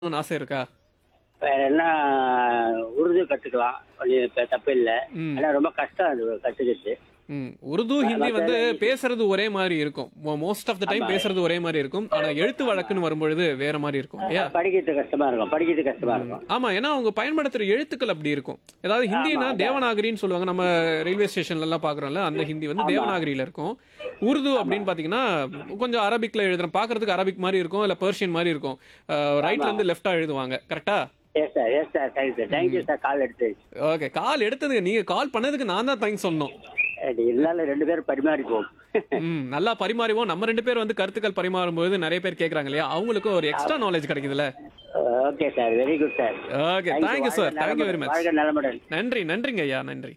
கத்துக்கணும்னு ஆசை இருக்கா வேற என்ன உருது கத்துக்கலாம் கொஞ்சம் இப்ப தப்பு இல்லை ம். ஆனா ரொம்ப கஷ்டம் அது கத்துக்கிறது ம் உருது ஹிந்தி வந்து பேசுறது ஒரே மாதிரி இருக்கும் மோஸ்ட் ஆஃப் த டைம் பேசுறது ஒரே மாதிரி இருக்கும் ஆனா எழுத்து வழக்குன்னு வரும்பொழுது வேற மாதிரி இருக்கும் இல்லையா படிக்கிறது கஷ்டமா இருக்கும் படிக்கிறது கஷ்டமா இருக்கும் ஆமா ஏன்னா அவங்க பயன்படுத்துற எழுத்துக்கள் அப்படி இருக்கும் ஏதாவது ஹிந்தினா தேவநாகரின்னு சொல்லுவாங்க நம்ம ரயில்வே ஸ்டேஷன்ல எல்லாம் பாக்குறோம்ல அந்த ஹிந்தி வந்து தேவநாகரியில இருக்கும் உருது அப்படின்னு பாத்தீங்கன்னா கொஞ்சம் அரபிக்ல எழுதுறோம் பாக்குறதுக்கு அரபிக் மாதிரி இருக்கும் இல்ல பெர்ஷியன் மாதிரி இருக்கும் ரைட்ல இருந்து லெஃப்டா எழுதுவாங்க கரெக்டா yes sir yes sir thank you sir thank you sir call எடுத்து ஓகே கால் எடுத்ததுக்கு நீங்க கால் பண்ணதுக்கு நான் தான் தேங்க்ஸ் சொன்னோம் அது இருந்தாலும் ரெண்டு பேரும் பரிமாறிப்போம் ம் நல்லா பரிமாறிவோம் நம்ம ரெண்டு பேர் வந்து கருத்துக்கள் பரிமாறும்போது நிறைய பேர் கேக்குறாங்க இல்லையா அவங்களுக்கும் ஒரு எக்ஸ்ட்ரா நாலேஜ் கிடைக்குதுல்ல okay sir very good sir okay thank you sir thank you very much வாழ்க நலமுடன் நன்றி நன்றிங்க ஐயா நன்றி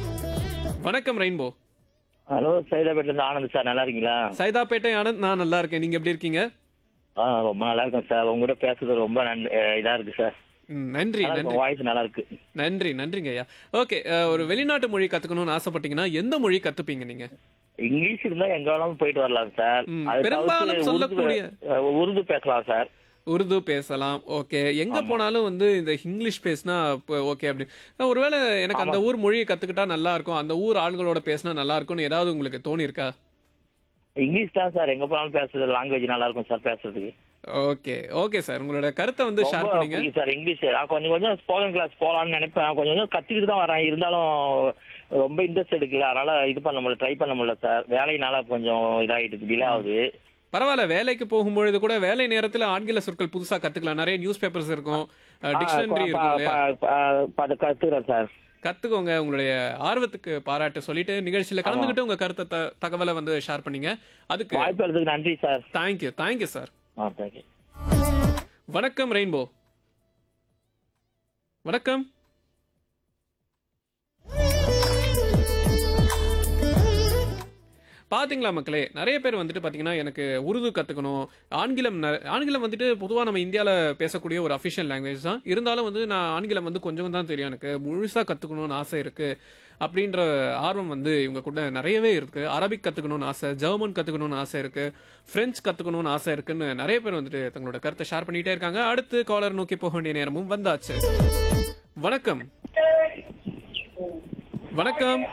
வணக்கம் ரெயின்போ ஹலோ சைதாபேட்ல இருந்து ஆனந்த் சார் நல்லா இருக்கீங்களா சைதாப்பேட்டை ஆனந்த் நான் நல்லா இருக்கேன் நீங்க எப்படி இருக்கீங்க ஆ ரொம்ப நல்லா இருக்கேன் சார் உங்ககிட்ட பேசுறது ரொம்ப நன்- அஹ் இதா இருக்கு சார் ம், நன்றி நன்றி வாய்ஸ் நல்லா இருக்கு நன்றி நன்றிங்க ஐயா ஓகே ஒரு வெளிநாட்டு மொழி கத்துக்கணும்னு ஆசைப்பட்டீங்கன்னா எந்த மொழி கத்துப்பீங்க நீங்க இங்கிலீஷ் இருந்தா எங்க வேணாலும் போயிட்டு வரலாம் சார் ம், அது பெரும்பாலும் தவிர்த்து சொல்லக்கூடிய- உருது அஹ் உருது பேசலாம் சார் உருது பேசலாம் ஓகே எங்க போனாலும் வந்து இந்த இங்கிலீஷ் பேசினா ஓகே அப்படி நான் ஒருவேளை எனக்கு அந்த ஊர் மொழியை கத்துக்கிட்டா நல்லா இருக்கும் அந்த ஊர் ஆள்களோட பேசினா நல்லா இருக்கும்னு ஏதாவது உங்களுக்கு தோணி இருக்கா இங்கிலீஷ் தான் சார் எங்க போனாலும் பேசுறது லாங்குவேஜ் நல்லா இருக்கும் சார் பேசுறதுக்கு ஓகே ஓகே சார் உங்களோட கருத்தை வந்து ஷேர் ரொம்ப பண்ணீங்க பிடிக்கும் சார் இங்கிலீஷ் நான் கொஞ்சம் கொஞ்சம் ஸ்போக்கன் கிளாஸ் போலாம்னு நினைப்பேன் கொஞ்சம் கொஞ்சம் கத்துக்கிட்டு தான் வரேன் இருந்தாலும் ரொம்ப இன்ட்ரெஸ்ட் எடுக்கல அதனால இது பண்ண முடியல ட்ரை பண்ண முடியல சார் வேலையினால கொஞ்சம் இதாயிட்டு டிலே ஆகுது பரவாயில்ல வேலைக்கு போகும்பொழுது கூட வேலை நேரத்துல ஆங்கில சொற்கள் புதுசா கத்துக்கலாம் நிறைய நியூஸ் பேப்பர்ஸ் இருக்கும் டிக்ஷனரி இருக்கும் இல்லையா அது கத்துக்கிறேன் சார் கத்துக்கோங்க உங்களுடைய ஆர்வத்துக்கு பாராட்டு சொல்லிட்டு நிகழ்ச்சியில கலந்துக்கிட்டு உங்க கருத்தை த- தகவலை வந்து ஷேர் பண்ணீங்க அதுக்கு வாய்ப்பு எடுத்ததுக்கு நன்றி sir thank you thank you sir ah thank you வணக்கம் ரெயின்போ வணக்கம் பாத்தீங்களா மக்களே நிறைய பேர் வந்துட்டு பாத்தீங்கன்னா எனக்கு உருது கத்துக்கணும் ஆங்கிலம் ந- ஆங்கிலம் வந்துட்டு பொதுவா நம்ம இந்தியால பேசக்கூடிய ஒரு அஃபிஷியல் லாங்குவேஜ் தான் இருந்தாலும் வந்து நான் ஆங்கிலம் வந்து கொஞ்சம் தான் தெரியும் எனக்கு முழுசா கத்துக்கணும்னு ஆசை இருக்கு அப்படின்ற ஆர்வம் வந்து இவங்க கூட நிறையவே இருக்கு அரபிக் கத்துக்கணும்னு ஆசை ஜெர்மன் கத்துக்கணும்னு ஆசை இருக்கு பிரெஞ்சு கத்துக்கணும்னு ஆசை இருக்குன்னு நிறைய பேர் வந்துட்டு தங்களோட கருத்தை ஷேர் பண்ணிட்டே இருக்காங்க அடுத்து காலர் நோக்கி போக வேண்டிய நேரமும் வந்தாச்சு வணக்கம் வணக்கம்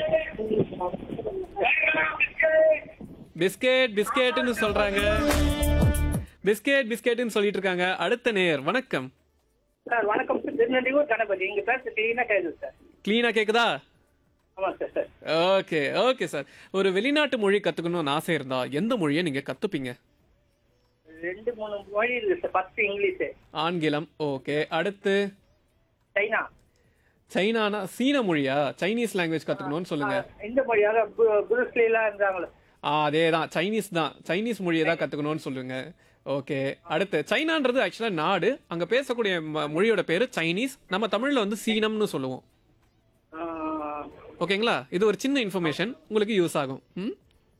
பிஸ்கெட் பிஸ்கெட்னு சொல்றாங்க பிஸ்கெட் பிஸ்கெட்னு சொல்லிட்டு இருக்காங்க அடுத்த நேர் வணக்கம் சார் வணக்கம் சார் திருநெல்வேலூர் கணபதி இங்க பேச கிளீனா கேக்குது சார் கிளீனா கேக்குதா ஆமா sir sir okay okay sir ஒரு வெளிநாட்டு மொழி கத்துக்கணும்னு ஆசை இருந்தா எந்த மொழியை நீங்க கத்துப்பீங்க ரெண்டு மூணு மொழி இருக்கு சார் ஃபர்ஸ்ட் இங்கிலீஷ் ஆங்கிலம் ஓகே அடுத்து சைனா சைனானா சீன மொழியா சைனீஸ் லாங்குவேஜ் கத்துக்கணும்னு சொல்லுங்க இந்த மொழியாக புருஸ்லி எல்லாம் இருந்தாங்களே ஆ அதே தான் சைனீஸ் தான் சைனீஸ் மொழியை தான் கத்துக்கணும்னு சொல்லுங்க ஓகே அடுத்து சைனான்றது ஆக்சுவலா நாடு அங்க பேசக்கூடிய ம- மொழியோட பேரு சைனீஸ் நம்ம தமிழ்ல வந்து சீனம்னு சொல்லுவோம் ஆஹ், ஓகேங்களா இது ஒரு சின்ன இன்ஃபர்மேஷன் உங்களுக்கு யூஸ் ஆகும் ம்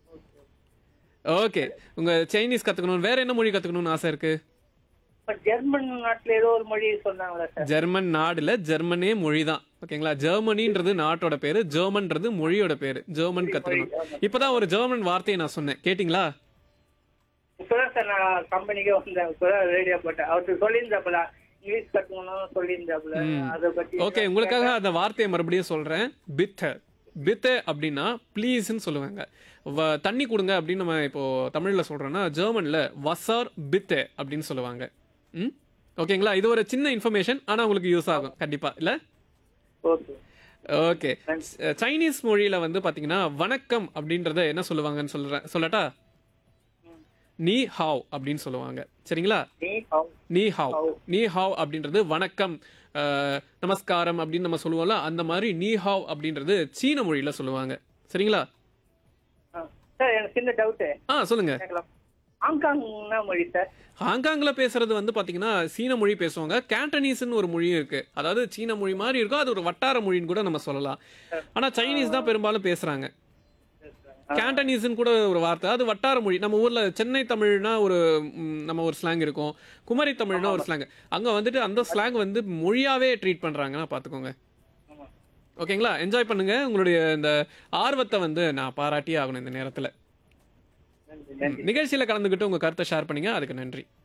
ஓகே உங்க சைனீஸ் கத்துக்கணும் வேற என்ன மொழி கத்துக்கணும்னு ஆசை இருக்கு இப்ப ஜெர்மன் நாட்டுல ஏதோ ஒரு மொழி சொன்னாங்களே சார் ஜெர்மன் நாடுல ஜெர்மனே மொழி தான் ஓகேங்களா ஜெர்மனின்றது நாட்டோட பேரு ஜெர்மன்றது மொழியோட பேரு ஜெர்மன் கத்துக்கணும் இப்பதான் ஒரு ஜெர்மன் வார்த்தையை நான் சொன்னேன் கேட்டிங்களா இப்பதான் சார் நான் கம்பெனிக்கே வந்தேன் இப்பதான் ரேடியோ போட்டேன் அவருக்கு சொல்லியிருந்தாப்புல இங்கிலீஷ் கத்துக்கணும் சொல்லியிருந்தாப்புல அதை பத்தி ஓகே உங்களுக்காக அந்த வார்த்தையை மறுபடியும் சொல்றேன் பித்த பித்த அப்படின்னா ப்ளீஸ்ன்னு சொல்லுவாங்க வ- தண்ணி கொடுங்க அப்படின்னு நம்ம இப்போ தமிழ்ல சொல்றோம்னா ஜெர்மன்ல வசார் பித்த அப்படின்னு சொல்லுவாங்க ம் ஓகேங்களா இது ஒரு சின்ன இன்ஃபர்மேஷன் ஆனா உங்களுக்கு யூஸ் ஆகும் கண்டிப்பா இல்ல ஓகே ஓகே சைனீஸ் மொழியில வந்து பாத்தீங்கன்னா வணக்கம் அப்படின்றத என்ன சொல்லுவாங்கன்னு சொல்றேன் சொல்லட்டா நீ ஹாவ் அப்படின்னு சொல்லுவாங்க சரிங்களா நீ ஹவ் நீ ஹாவ் நீ ஹாவ் அப்படின்றது வணக்கம் அஹ், நமஸ்காரம் அப்படின்னு நம்ம சொல்லுவோம்ல அந்த மாதிரி நீ ஹாவ் அப்படின்றது சீன மொழியில சொல்லுவாங்க சரிங்களா சார் எனக்கு சின்ன டவுட்டு ஆ சொல்லுங்க கேட்கலாம் ஹாங்காங்னா மொழி சார் ஹாங்காங்ல பேசுறது வந்து பாத்தீங்கன்னா சீன மொழி பேசுவாங்க கேண்டனீஸ்னு ஒரு மொழியும் இருக்கு அதாவது சீன மொழி மாதிரி இருக்கும் அது ஒரு வட்டார மொழின்னு கூட நம்ம சொல்லலாம் ஆனா சைனீஸ் தான் பெரும்பாலும் பேசுறாங்க கேண்டனீஸ்னு கூட ஒரு வார்த்தை அது வட்டார மொழி நம்ம ஊர்ல சென்னை தமிழ்னா ஒரு ம், நம்ம ஒரு ஸ்லாங் இருக்கும் குமரி தமிழ்னா ஒரு ஸ்லாங் அங்க வந்துட்டு அந்த ஸ்லாங் வந்து மொழியாவே ட்ரீட் பண்றாங்கன்னா பாத்துக்கோங்க ஓகேங்களா என்ஜாய் பண்ணுங்க உங்களுடைய இந்த ஆர்வத்தை வந்து நான் பாராட்டியே ஆகணும் இந்த நேரத்துல ம், நிகழ்ச்சியில கலந்துக்கிட்டு உங்க கருத்தை ஷேர் பண்ணீங்க அதுக்கு நன்றி